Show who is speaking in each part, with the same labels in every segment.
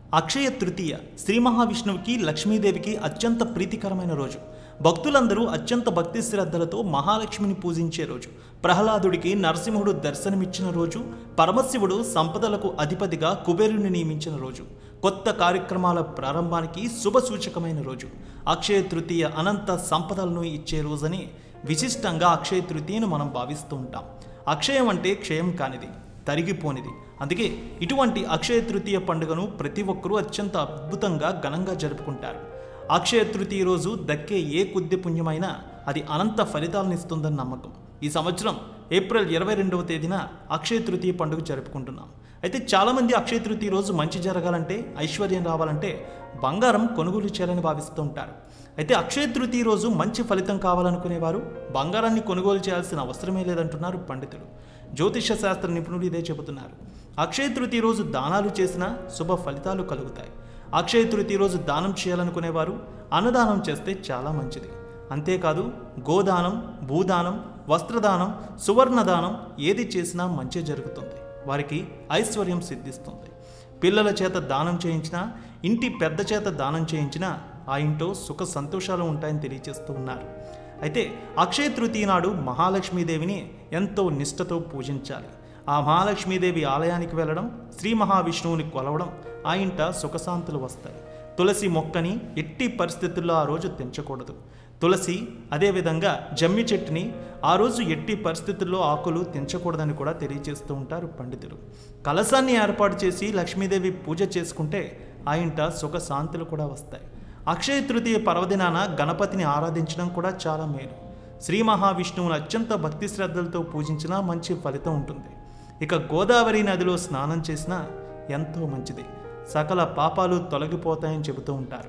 Speaker 1: అక్షయ తృతీయ శ్రీ మహావిష్ణువుకి లక్ష్మీదేవికి అత్యంత ప్రీతికరమైన రోజు భక్తులందరూ అత్యంత భక్తి శ్రద్ధలతో మహాలక్ష్మిని పూజించే రోజు ప్రహ్లాదుడికి నరసింహుడు దర్శనమిచ్చిన రోజు పరమశివుడు సంపదలకు అధిపతిగా కుబేరుని నియమించిన రోజు కొత్త కార్యక్రమాల ప్రారంభానికి శుభ సూచకమైన రోజు అక్షయ తృతీయ అనంత సంపదలను ఇచ్చే రోజని విశిష్టంగా అక్షయ తృతీయను మనం భావిస్తూ ఉంటాం అక్షయం అంటే క్షయం కానిది తరిగిపోనిది అందుకే ఇటువంటి అక్షయ తృతీయ పండుగను ప్రతి ఒక్కరూ అత్యంత అద్భుతంగా ఘనంగా జరుపుకుంటారు అక్షయ తృతీయ రోజు దక్కే ఏ కొద్ది పుణ్యమైనా అది అనంత ఫలితాలను ఇస్తుందని నమ్మకం ఈ సంవత్సరం ఏప్రిల్ ఇరవై రెండవ తేదీన అక్షయ తృతీయ పండుగ జరుపుకుంటున్నాం అయితే చాలామంది అక్షయ తృతీయ రోజు మంచి జరగాలంటే ఐశ్వర్యం రావాలంటే బంగారం కొనుగోలు చేయాలని భావిస్తూ ఉంటారు అయితే అక్షయ తృతీయ రోజు మంచి ఫలితం కావాలనుకునేవారు బంగారాన్ని కొనుగోలు చేయాల్సిన అవసరమే లేదంటున్నారు పండితులు జ్యోతిష శాస్త్ర నిపుణులు ఇదే చెబుతున్నారు అక్షయ తృతీయ రోజు దానాలు చేసినా శుభ ఫలితాలు కలుగుతాయి అక్షయ తృతీయ రోజు దానం చేయాలనుకునేవారు అన్నదానం చేస్తే చాలా మంచిది అంతేకాదు గోదానం భూదానం వస్త్రదానం సువర్ణదానం ఏది చేసినా మంచి జరుగుతుంది వారికి ఐశ్వర్యం సిద్ధిస్తుంది పిల్లల చేత దానం చేయించినా ఇంటి పెద్ద చేత దానం చేయించినా ఆ ఇంట్లో సుఖ సంతోషాలు ఉంటాయని తెలియజేస్తూ ఉన్నారు అయితే అక్షయ తృతీయ నాడు మహాలక్ష్మీదేవిని ఎంతో నిష్ఠతో పూజించాలి ఆ మహాలక్ష్మీదేవి ఆలయానికి వెళ్ళడం శ్రీ మహావిష్ణువుని కొలవడం ఆ ఇంట సుఖశాంతులు వస్తాయి తులసి మొక్కని ఎట్టి పరిస్థితుల్లో ఆ రోజు తెంచకూడదు తులసి అదేవిధంగా జమ్మి చెట్టుని ఆ రోజు ఎట్టి పరిస్థితుల్లో ఆకులు తెంచకూడదని కూడా తెలియజేస్తూ ఉంటారు పండితులు కలశాన్ని ఏర్పాటు చేసి లక్ష్మీదేవి పూజ చేసుకుంటే ఆ ఇంట సుఖ శాంతులు కూడా వస్తాయి అక్షయ తృతీయ పర్వదినాన గణపతిని ఆరాధించడం కూడా చాలా మేలు శ్రీ మహావిష్ణువుని అత్యంత భక్తి శ్రద్ధలతో పూజించినా మంచి ఫలితం ఉంటుంది ఇక గోదావరి నదిలో స్నానం చేసినా ఎంతో మంచిది సకల పాపాలు తొలగిపోతాయని చెబుతూ ఉంటారు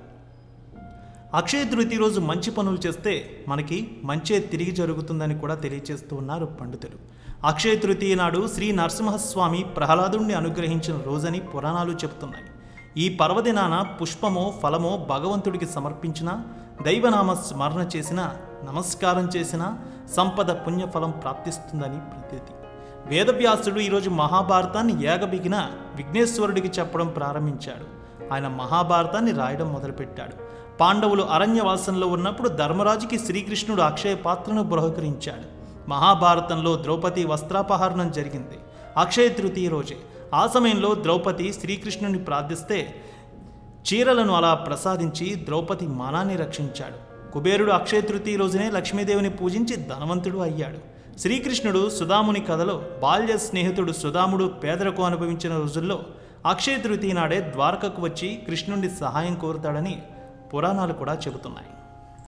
Speaker 1: అక్షయ తృతీయ రోజు మంచి పనులు చేస్తే మనకి మంచే తిరిగి జరుగుతుందని కూడా తెలియజేస్తూ ఉన్నారు పండితులు అక్షయ తృతీయ నాడు శ్రీ నరసింహస్వామి ప్రహ్లాదుణ్ణి అనుగ్రహించిన రోజని పురాణాలు చెబుతున్నాయి ఈ పర్వదినాన పుష్పమో ఫలమో భగవంతుడికి సమర్పించిన దైవనామ స్మరణ చేసిన నమస్కారం చేసిన సంపద పుణ్యఫలం ప్రాప్తిస్తుందని ప్రతీతి వేదవ్యాసుడు ఈరోజు మహాభారతాన్ని ఏగబిగిన విఘ్నేశ్వరుడికి చెప్పడం ప్రారంభించాడు ఆయన మహాభారతాన్ని రాయడం మొదలుపెట్టాడు పాండవులు అరణ్యవాసంలో ఉన్నప్పుడు ధర్మరాజుకి శ్రీకృష్ణుడు అక్షయ పాత్రను బృహకరించాడు మహాభారతంలో ద్రౌపది వస్త్రాపహరణం జరిగింది అక్షయ తృతీయ రోజే ఆ సమయంలో ద్రౌపది శ్రీకృష్ణుని ప్రార్థిస్తే చీరలను అలా ప్రసాదించి ద్రౌపది మానాన్ని రక్షించాడు కుబేరుడు అక్షయ తృతీయ రోజునే లక్ష్మీదేవిని పూజించి ధనవంతుడు అయ్యాడు శ్రీకృష్ణుడు సుధాముని కథలో బాల్య స్నేహితుడు సుధాముడు పేదలకు అనుభవించిన రోజుల్లో అక్షయ తృతీయ నాడే ద్వారకకు వచ్చి కృష్ణుడి సహాయం కోరుతాడని పురాణాలు కూడా చెబుతున్నాయి